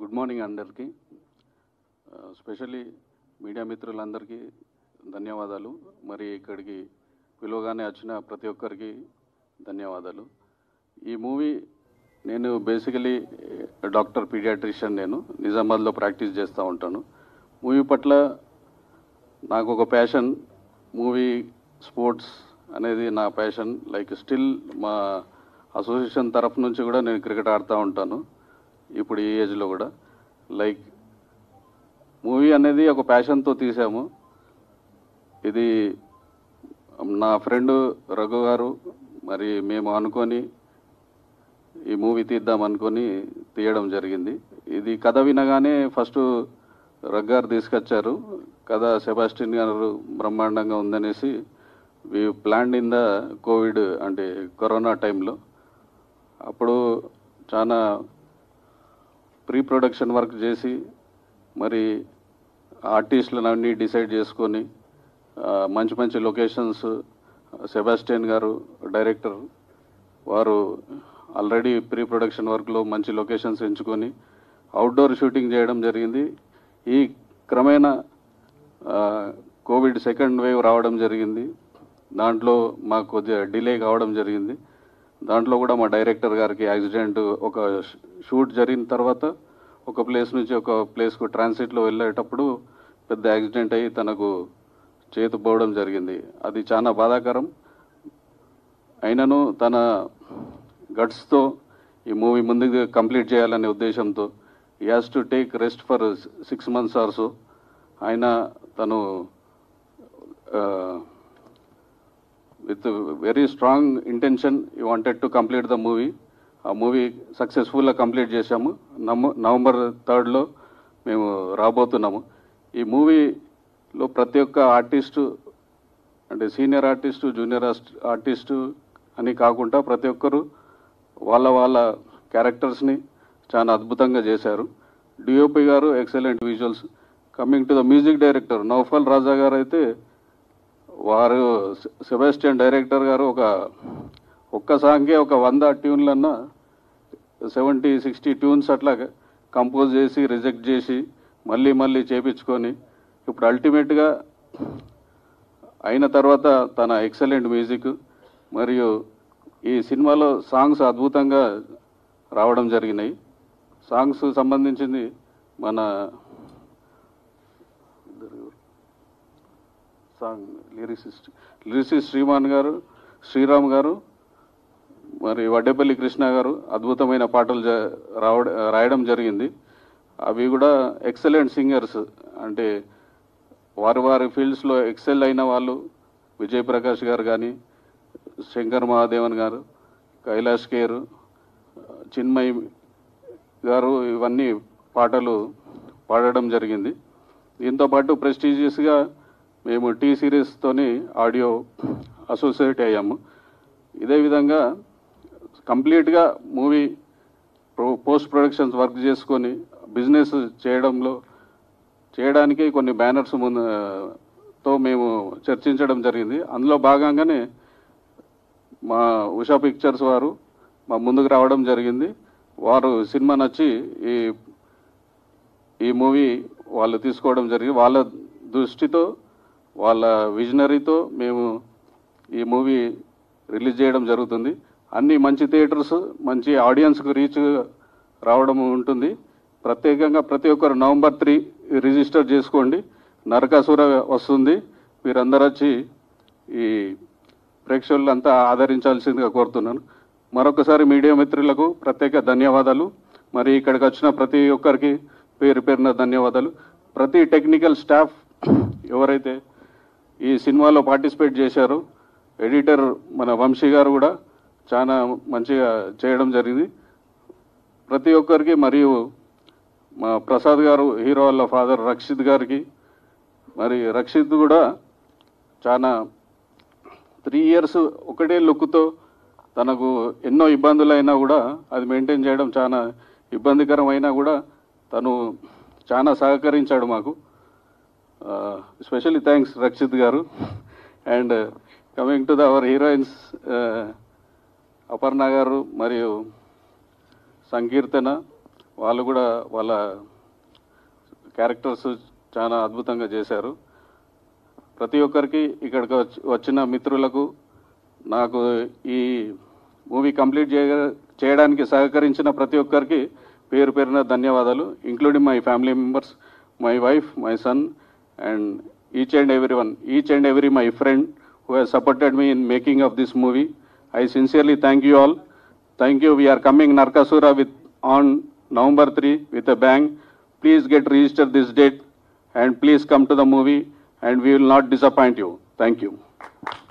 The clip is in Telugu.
గుడ్ మార్నింగ్ అందరికీ స్పెషల్లీ మీడియా మిత్రులందరికీ ధన్యవాదాలు మరి ఇక్కడికి పిలువగానే వచ్చిన ప్రతి ఒక్కరికి ధన్యవాదాలు ఈ మూవీ నేను బేసికలీ డాక్టర్ పీడియాట్రిషియన్ నేను నిజామాబాద్లో ప్రాక్టీస్ చేస్తూ ఉంటాను మూవీ పట్ల నాకు ఒక ప్యాషన్ మూవీ స్పోర్ట్స్ అనేది నా ప్యాషన్ లైక్ స్టిల్ మా అసోసియేషన్ తరఫు నుంచి కూడా నేను క్రికెట్ ఆడుతూ ఉంటాను ఇప్పుడు ఈ ఏజ్లో కూడా లైక్ మూవీ అనేది ఒక ప్యాషన్తో తీసాము ఇది నా ఫ్రెండ్ రఘు గారు మరి మేము అనుకొని ఈ మూవీ తీద్దాం అనుకొని తీయడం జరిగింది ఇది కథ వినగానే ఫస్ట్ రఘు గారు తీసుకొచ్చారు కథ సెబాస్టిన్ గారు బ్రహ్మాండంగా ఉందనేసి we plan in the COVID అంటే కరోనా టైంలో అప్పుడు చాలా ప్రీ ప్రొడక్షన్ వర్క్ చేసి మరి ఆర్టిస్టులను అన్నీ డిసైడ్ చేసుకొని ఆ, మంచి మంచి లొకేషన్స్ సెబాస్టియన్ గారు డైరెక్టర్ వారు ఆల్రెడీ ప్రీ ప్రొడక్షన్ వర్క్లో మంచి లొకేషన్స్ ఎంచుకొని అవుట్డోర్ షూటింగ్ చేయడం జరిగింది ఈ క్రమేణా ఆ, కోవిడ్ సెకండ్ వేవ్ రావడం జరిగింది దాంట్లో మాకు కొద్దిగా డిలే కావడం జరిగింది దాంట్లో కూడా మా డైరెక్టర్ గారికి యాక్సిడెంట్ ఒక షూట్ జరిగిన తర్వాత ఒక ప్లేస్ నుంచి ఒక ప్లేస్కు ట్రాన్సిట్లో వెళ్ళేటప్పుడు పెద్ద యాక్సిడెంట్ అయ్యి తనకు చేతు పోవడం జరిగింది అది చాలా బాధాకరం అయినను తన గట్స్తో ఈ మూవీ ముందుకు కంప్లీట్ చేయాలనే ఉద్దేశంతో he has to take rest for six months or so ఆయన తను with very strong intention he wanted to complete the movie ఆ మూవీ సక్సెస్ఫుల్గా కంప్లీట్ చేశాము నవ నవంబర్ థర్డ్లో మేము రాబోతున్నాము ఈ మూవీలో ప్రతి ఒక్క ఆర్టిస్టు అంటే సీనియర్ ఆర్టిస్టు జూనియర్ ఆర్టిస్టు అని కాకుండా ప్రతి ఒక్కరు వాళ్ళ వాళ్ళ క్యారెక్టర్స్ని చాలా అద్భుతంగా చేశారు డిఓపి గారు excellent visuals coming to the music director Noufal Raja గారు అయితే వారు సె- సెబాస్టియన్ డైరెక్టర్ గారు ఒక ఒక్క సాంగ్కే ఒక వంద ట్యూన్లన్నా సెవెంటీ సిక్స్టీ ట్యూన్స్ అట్లా కంపోజ్ చేసి రిజెక్ట్ చేసి మళ్ళీ మళ్ళీ చేపించుకొని ఇప్పుడు అల్టిమేట్గా అయిన తర్వాత తన ఎక్సలెంట్ మ్యూజిక్ మరియు ఈ సినిమాలో సాంగ్స్ అద్భుతంగా రావడం జరిగినాయి సాంగ్స్ సంబంధించింది మన సాంగ్ లిరిసిస్ట్ లిరిసిస్ట్ శ్రీమాన్ గారు శ్రీరామ్ గారు మరి వడ్డేపల్లి కృష్ణ గారు అద్భుతమైన పాటలు జ- రావడ రాయడం జరిగింది అవి కూడా ఎక్సలెంట్ సింగర్స్ అంటే వారి వారి ఫీల్డ్స్లో ఎక్సెల్ అయిన వాళ్ళు విజయ్ ప్రకాష్ గారు కానీ శంకర్ మహాదేవన్ గారు కైలాష్ కేర్ చిన్మయ్ గారు ఇవన్నీ పాటలు పాడడం జరిగింది దీంతో పాటు ప్రెస్టీజియస్గా మేము టీ సిరీస్తోని ఆడియో అసోసియేట్ అయ్యాము ఇదే విధంగా కంప్లీట్గా మూవీ పోస్ట్ ప్రొడక్షన్స్ వర్క్ చేసుకొని బిజినెస్ చేయడంలో చేయడానికి కొన్ని బ్యానర్స్ ముందు తో మేము చర్చించడం జరిగింది అందులో భాగంగానే మా ఉషా పిక్చర్స్ వారు మా ముందుకు రావడం జరిగింది వారు సినిమా నచ్చి ఈ ఈ మూవీ వాళ్ళు తీసుకోవడం జరిగింది వాళ్ళ దృష్టితో వాళ్ళ విజనరీతో మేము ఈ మూవీ రిలీజ్ చేయడం జరుగుతుంది అన్ని మంచి థియేటర్స్ మంచి ఆడియన్స్కు రీచ్ రావడం ఉంటుంది ప్రత్యేకంగా ప్రతి ఒక్కరు నవంబర్ త్రీ రిజిస్టర్ చేసుకోండి నరకాసుర వస్తుంది మీరందరూ వచ్చి ఈ ప్రేక్షకులంతా ఆదరించాల్సిందిగా కోరుతున్నాను మరొకసారి మీడియా మిత్రులకు ప్రత్యేక ధన్యవాదాలు మరి ఇక్కడికి వచ్చిన ప్రతి ఒక్కరికి పేరు పేరున ధన్యవాదాలు ప్రతి టెక్నికల్ స్టాఫ్ ఎవరైతే ఈ సినిమాలో పార్టిసిపేట్ చేశారో ఎడిటర్ మన వంశీ గారు కూడా చాలా మంచిగా చేయడం జరిగింది ప్రతి ఒక్కరికి మరియు మా ప్రసాద్ గారు హీరో వాళ్ళ ఫాదర్ రక్షిత్ గారికి మరి రక్షిత్ కూడా చాలా త్రీ ఇయర్స్ ఒకటే లుక్తో తనకు ఎన్నో ఇబ్బందులు అయినా కూడా అది మెయింటైన్ చేయడం చాలా ఇబ్బందికరం అయినా కూడా తను చాలా సహకరించాడు మాకు specially thanks Rakshit garu and coming to the our heroines Aparna garu మరియు సంకీర్తన వాళ్ళు కూడా వాళ్ళ క్యారెక్టర్స్ చాలా అద్భుతంగా చేశారు ప్రతి ఒక్కరికి ఇక్కడికి వచ్చి- వచ్చిన మిత్రులకు నాకు ఈ మూవీ కంప్లీట్ చేయ చేయడానికి సహకరించిన ప్రతి ఒక్కరికి పేరు పేరున ధన్యవాదాలు including my family members my wife my son and each and every one each and every my friend who has supported me in making of this movie I sincerely thank you all thank you we are coming Narakasura with on November three with a bang please get register this date and please come to the movie and we will not disappoint you. Thank you.